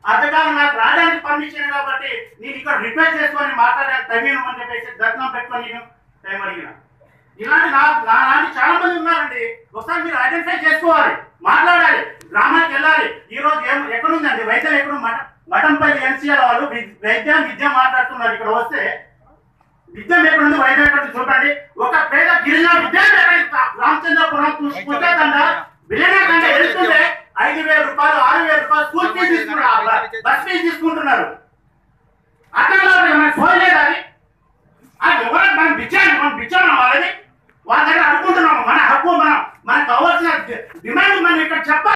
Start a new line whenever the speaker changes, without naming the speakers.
అంతకాలం నాకు రావడానికి పర్మిషన్ కాబట్టి నేను ఇక్కడ రిక్వెస్ట్ చేసుకొని మాట్లాడాను తగిన అని చెప్పేసి దర్శనం పెట్టుకొని నేను టైం అడిగిన ఇలాంటి నా నా లాంటి చాలా మంది ఉన్నారండి ఒకసారి మీరు ఐడెంటిఫై చేసుకోవాలి మాట్లాడాలి గ్రామానికి వెళ్ళాలి ఈ రోజు ఏం ఎక్కడుందండి వైద్యం ఎక్కడ మఠ మఠంపల్లి ఎన్సీఆర్ వాళ్ళు వి- వైద్యం విద్య మాట్లాడుతున్నారు ఇక్కడ వస్తే విద్యం ఎక్కడుంది వైద్యం ఎక్కడ ఉంది చూడండి ఒక పేద గిరిజన విద్యార్థి ఎక్కడ రామచంద్రపురం పుస్తకండ విజయనగరంగా వెళ్తుంటే ఐదు వేల రూపాయలు ఆరు వేల రూపాయలు స్కూల్ ఫీజు తీసుకుంటున్నారు బస్ ఫీజు తీసుకుంటున్నారు అట్లా మనకు పోయలేదు అది అది ఎవరైనా మనం బిచ్చాను మనం బిచ్చాము వాళ్ళని వాళ్ళ దగ్గర అడుగుతున్నాము మన హక్కు మనం మనకు కావాల్సిన డిమాండ్ మనం ఇక్కడ చెప్పాలి